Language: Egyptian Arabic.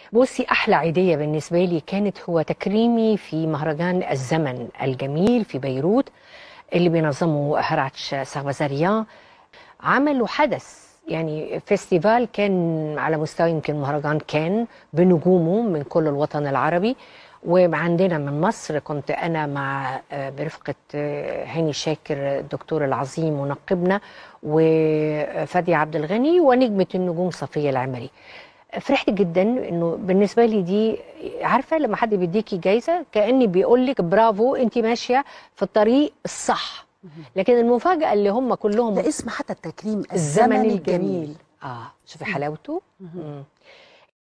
بصي احلى عيديه بالنسبه لي كانت هو تكريمي في مهرجان الزمن الجميل في بيروت اللي بينظمه هراتش سغبازاريان عملوا حدث يعني فيستيفال كان على مستوى يمكن مهرجان كان بنجومه من كل الوطن العربي وعندنا من مصر كنت انا مع آه، برفقه آه، هاني شاكر الدكتور العظيم منقبنا وفادي عبد الغني ونجمه النجوم صفيه العمري فرحت جدا انه بالنسبه لي دي عارفه لما حد بيديكي جايزه كاني بيقول لك برافو انت ماشيه في الطريق الصح لكن المفاجاه اللي هم كلهم ده اسم حتى التكريم الزمن الجميل اه شوفي حلاوته مم.